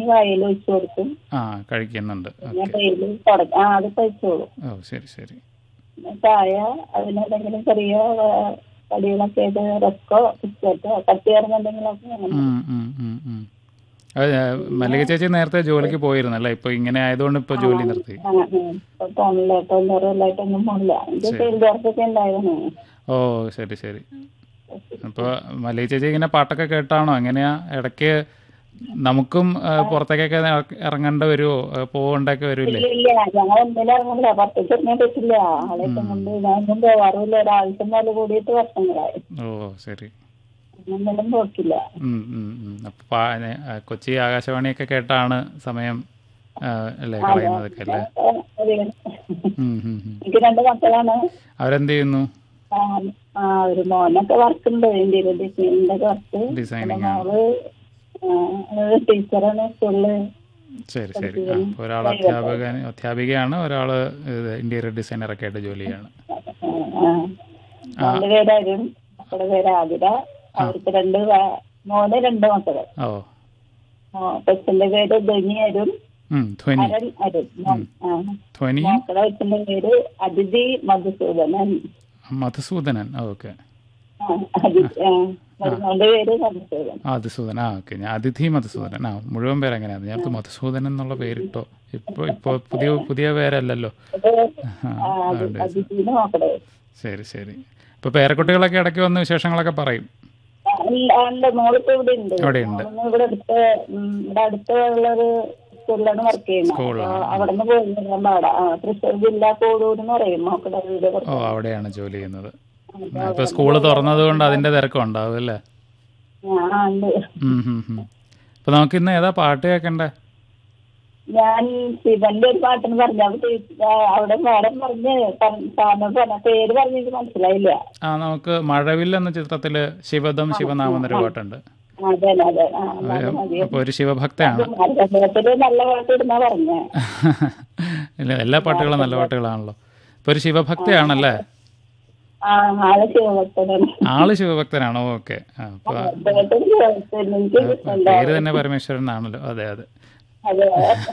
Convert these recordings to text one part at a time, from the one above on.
വായിൽ ഒഴിച്ചു കൊടുക്കും ആ കഴിക്കുന്നുണ്ട് പിന്നെ ഓക്കെ ഡെയിലി തുടക്കം ആ അത് കഴിച്ചോളും ഓ ശരി ശരി പിന്നെ ചായ അതിനെന്തെങ്കിലും ചെറിയ ആ, കടികളൊക്കെ ഇത് റസ്കോ ബിസ്ക്കറ്റോ കട്ടി എന്തെങ്കിലുമൊക്കെ അങ്ങനെ ഉം, ഉം, ഉം, ഉം. അത് മല്ലിക ചേച്ചി നേരത്തെ ജോലിക്ക് പോയിരുന്നല്ലേ ഇപ്പൊ ഇങ്ങനെ ആയതുകൊണ്ട് ഇപ്പൊ ജോലി നിർത്തി ആ, ഉം. ഇപ്പൊ ഫോണിലോട്ടോ വേറെല്ലായിട്ടൊന്നും പോണില്ല ഇത് ഫീൽഡ് വർക്കൊക്കെ ഉണ്ടായിരുന്നു ഓ ശരി ശരി അപ്പോൾ മല്ലിക ചേച്ചി ഇങ്ങനെ പാട്ടൊക്കെ കേട്ടാണോ എങ്ങനെയാ ഇടയ്ക്ക് നമുക്കും ആ, പുറത്തേക്കൊക്കെ ഇറ- ഇറങ്ങേണ്ട വരുമോ പോകേണ്ടൊക്കെ വരില്ലേ ഇല്ല ഇല്ല ഞങ്ങൾ എന്തെങ്കിലും ഇറങ്ങില്ല പുറത്തേക്ക് ഇറങ്ങാൻ പറ്റില്ല ആളെയൊക്കെ കൊണ്ട് ഞാനൊന്നും പോവാറില്ല ഒരാഴ്ച മേലെ കൂടിയിട്ട് വർഷങ്ങളായി ഓ ശരി ഒന്നും പോക്കില്ല ഉം, ഉം, ഉം. അപ്പൊ പാ- നെ- ആ, കൊച്ചി ആകാശവാണിയൊക്കെ കേട്ടാണ് സമയം ആ, അല്ലേ കളയുന്നതൊക്കെ അല്ലേ ആ, അതെ. ഉം, ഉം, ഉം. എനിക്ക് രണ്ട് മക്കളാണ് അവരെന്ത് ചെയ്യുന്നു ആ, ആ ഒരു മോനൊക്കെ വർക്ക് ഉണ്ട് ഇന്ത്യയിലെ ഡിസൈനിന്റെ വർക്ക് ഡിസൈനിങ് ആണ് മോള് ആ, ടീച്ചറാണ് സ്കൂളില് ശരി ശരി ആ അപ്പോൾ ഒരാൾ അധ്യാപകൻ അധ്യാപികയാണ് ഒരാൾ ഇന്റീരിയർ ഡിസൈനറൊക്കെ ആയിട്ട് ജോലി ചെയ്യാണ് മോന്റെ പേര് അരുൺ മക്കളുടെ പേര് ആതിര അവർക്ക് രണ്ട് വ- മോന് രണ്ട് മക്കള് ഓ മോ- കൊച്ചിന്റെ പേര് ധനി അരുൺ ഉം, ധ്വനി അരുൺ അരുൺ മോ- ആ. ധ്വനി മക്കളെ കൊച്ചിന്റെ പേര് അതിഥി മധുസൂദനൻ മധുസൂദനൻ ഓക്കെ ആ, അതി- ആ, മരുമോന്റെ പേര് മധുസൂദൻ മധുസൂദൻ ആ ഓക്കെ ഞാൻ അതിഥി മധുസൂദൻ ആ മുഴുവൻ പേര് എങ്ങനെയാണ് ഞാൻ മധുസൂദനൻ എന്നുള്ള പേരിട്ടോ ഇപ്പൊ ഇപ്പൊ പുതിയ പുതിയ പേരല്ലല്ലോ അത് ആ, ആ, അത് അതുകൊണ്ട് അതിഥിന്റെ മക്കളെ ശരി ശരി ഇപ്പൊ പേരക്കുട്ടികളൊക്കെ ഇടയ്ക്ക് വന്ന് വിശേഷങ്ങളൊക്കെ പറയും അല്ല അല്ല മോളിപ്പോ ഇവിടെ ഉണ്ട് ഇവിടെ ഉണ്ട്. മോളിന്ന് ഇവിടെ അടുത്ത ഉം, ഇവിടെ അടുത്തുള്ളൊരു സ്കൂളിലാണ് വർക്ക് ചെയ്യുന്നത് സ്കൂളിലാണ്. അപ്പൊ അവിടെ നിന്ന് പോയി വരാൻ പാടാ ആ, തൃശ്ശൂർ ജില്ലാ കോടൂർ എന്ന് പറയും മക്കളുടെ വീട് ഓ കുറച്ച് അവിടെയാണ് ജോലി ചെയ്യുന്നത് ഇപ്പൊ സ്കൂള് തുറന്നത് കൊണ്ട് അതിന്റെ തിരക്കും ഉണ്ടാവും അല്ലേ ആ ഉണ്ട് ഉം, ഉം, ഉം. അപ്പൊ നമുക്ക് ഇന്ന് ഏതാ പാട്ട് കേൾക്കണ്ടേ ഞാൻ ശിവന്റെ ഒരു പാട്ടിന് പറഞ്ഞു അപ്പൊ ടീച്ചർ ആ, അവിടെ മാഡം പറഞ്ഞ് പറഞ്ഞ സാറിന് പറഞ്ഞ പേര് പറഞ്ഞിട്ട് മനസ്സിലായില്ല ആ നമുക്ക് മഴവിൽ എന്ന ചിത്രത്തില് ശിവദം ശിവനാമം എന്നൊരു പാട്ടുണ്ട് അതെ അതെ ആ അത് മതി അപ്പൊ ഒരു ശിവഭക്തയാണ് അദ്ദേഹത്തില് നല്ല പാട്ട് ഇടുന്ന പറഞ്ഞേ ഇല്ല എല്ലാ പാട്ടുകളും നല്ല പാട്ടുകളാണല്ലോ ഇപ്പൊ ഒരു ശിവഭക്തയാണല്ലേ ആ ആള് ശിവഭക്തനാണ് ആള് ശിവഭക്തനാണോ ഓക്കെ അപ്പൊ അദ്ദേഹത്തിന് ശിവഭക്തൻ എനിക്ക് എന്താ പേര് തന്നെ പരമേശ്വരൻ ആണല്ലോ അതെ അതെ അതെ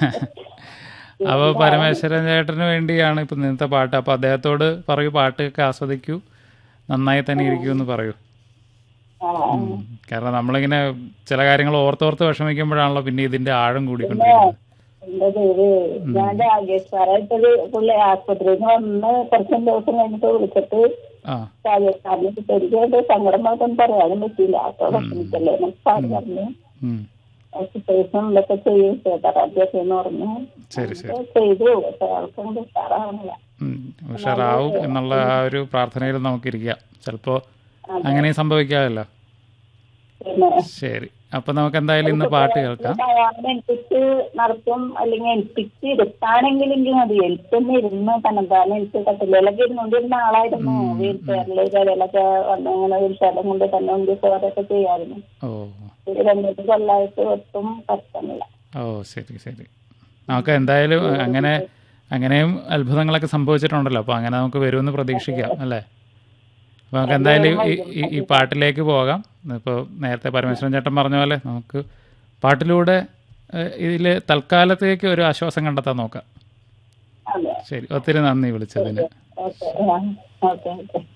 അപ്പോൾ പരമേശ്വരൻ ചേട്ടന് വേണ്ടിയാണ് ഇപ്പൊ ഇന്നത്തെ പാട്ട് അപ്പൊ അദ്ദേഹത്തോട് പറയൂ പാട്ടൊക്കെ ആസ്വദിക്കൂ നന്നായി തന്നെ ഇരിക്കൂ എന്ന് പറയൂ ആ ഉം. കാരണം നമ്മളിങ്ങനെ ചില കാര്യങ്ങൾ ഓർത്തോർത്ത് വിഷമിക്കുമ്പോഴാണല്ലോ പിന്നെ ഇതിന്റെ ആഴം കൂടിക്കൊണ്ടിരിക്കുന്നത് എന്റെ പേര് ഞാൻ രാജേഷ് സാറായിട്ടൊരു പുള്ളി ആസ്പത്രിയിൽ നിന്ന് വന്ന് കുറച്ച് ദിവസം കഴിഞ്ഞിട്ട് വിളിച്ചിട്ട് ആ രാജേഷ് സാറിനെ എനിക്ക് അത് സങ്കടം മാത്രം പറയാനും പറ്റിയില്ല അപ്പൊ വിഷമിക്കല്ലേ എന്നൊക്കെ സാറ് പറഞ്ഞു ഉം. എക്സസൈസും ഇതൊക്കെ ചെയ്യും ചേട്ടാറാദ്യമൊക്കെ എന്ന് പറഞ്ഞു ശരി ശരി അത് ചെയ്തു പക്ഷെ ആൾക്കൊന്നും ഉഷാറാവുന്നില്ല ഉം. ഉഷാറാവും എന്നുള്ള ആ ഒരു പ്രാർത്ഥനയിൽ നമുക്കിരിക്കാം ചിലപ്പോ അങ്ങനെയും സംഭവിക്കാമല്ലോ പിന്നെ ശരി അപ്പൊ നമുക്ക് എന്തായാലും ഇന്ന് പാട്ട് കേൾക്കാം അയാളെ ഏൽപ്പിച്ച് നടത്തും അല്ലെങ്കിൽ ഏൽപ്പിച്ച് ഇരുത്താണെങ്കിലും മതി ഏൽപ്പിന്ന് ഇരുന്ന് തന്നെന്താനെ എനിക്ക് കട്ടിലൊക്കെ ഇരുന്നോണ്ടിരുന്ന ആളായിരുന്നു വീൽ ചെയറില് കരയിലൊക്കെ വന്ന് അങ്ങനെ ഒരു സ്ഥലം കൊണ്ട് തന്നെ ഉണ്ട് അതൊക്കെ ചെയ്യായിരുന്നു ഓ ഒരു രണ്ടു കൊല്ലായിട്ട് ഒട്ടും കഷ്ടമില്ല ഓ ശരി ശരി നമുക്ക് എന്തായാലും അങ്ങനെ അങ്ങനെയും അത്ഭുതങ്ങളൊക്കെ സംഭവിച്ചിട്ടുണ്ടല്ലോ അപ്പോൾ അങ്ങനെ നമുക്ക് വരുമെന്ന് പ്രതീക്ഷിക്കാം അല്ലേ അപ്പോൾ നമുക്ക് എന്തായാലും ഈ ഈ- ഈ പാട്ടിലേക്ക് പോകാം ഇപ്പോൾ നേരത്തെ പരമേശ്വരൻ ചേട്ടൻ പറഞ്ഞ പോലെ നമുക്ക് പാട്ടിലൂടെ ഇതിൽ തൽക്കാലത്തേക്ക് ഒരു ആശ്വാസം കണ്ടെത്താൻ നോക്കാം അതെ ശരി ഒത്തിരി നന്ദി വിളിച്ചതിന് ഓക്കെ ഓക്കെ ഓക്കെ